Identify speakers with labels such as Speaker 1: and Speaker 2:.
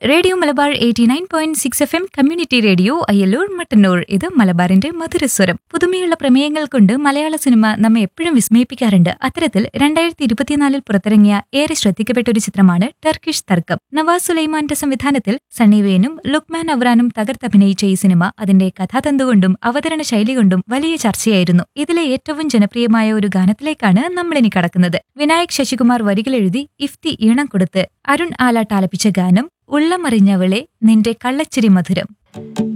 Speaker 1: radio Malabar eighty nine point six F M community radio Ayyallur Mattannur ഇത് മലബാറിന്റെ മധുരസ്വരം പുതുമയുള്ള പ്രമേയങ്ങൾ കൊണ്ട് മലയാള സിനിമ നമ്മെ എപ്പോഴും വിസ്മയിപ്പിക്കാറുണ്ട് അത്തരത്തിൽ രണ്ടായിരത്തി ഇരുപത്തിനാലിൽ പുറത്തിറങ്ങിയ ഏറെ ശ്രദ്ധിക്കപ്പെട്ട ഒരു ചിത്രമാണ് ടർക്കിഷ് തർക്കം നവാസ് സുലൈമാന്റെ സംവിധാനത്തിൽ സണ്ണി വേനും ലുക്മാൻ അവറാനും തകർത്തഭിനയിച്ച ഈ സിനിമ അതിന്റെ കഥാതന്തുകൊണ്ടും അവതരണ ശൈലി കൊണ്ടും വലിയ ചർച്ചയായിരുന്നു ഇതിലെ ഏറ്റവും ജനപ്രിയമായ ഒരു ഗാനത്തിലേക്കാണ് നമ്മളിനി കടക്കുന്നത് വിനായക് ശശികുമാർ വരികളെഴുതി ഇഫ്തി ഈണം കൊടുത്ത് അരുൺ ആലാട്ട് ആലപിച്ച ഗാനം ഉള്ളമറിഞ്ഞവളെ നിന്റെ കള്ളച്ചിരി മധുരം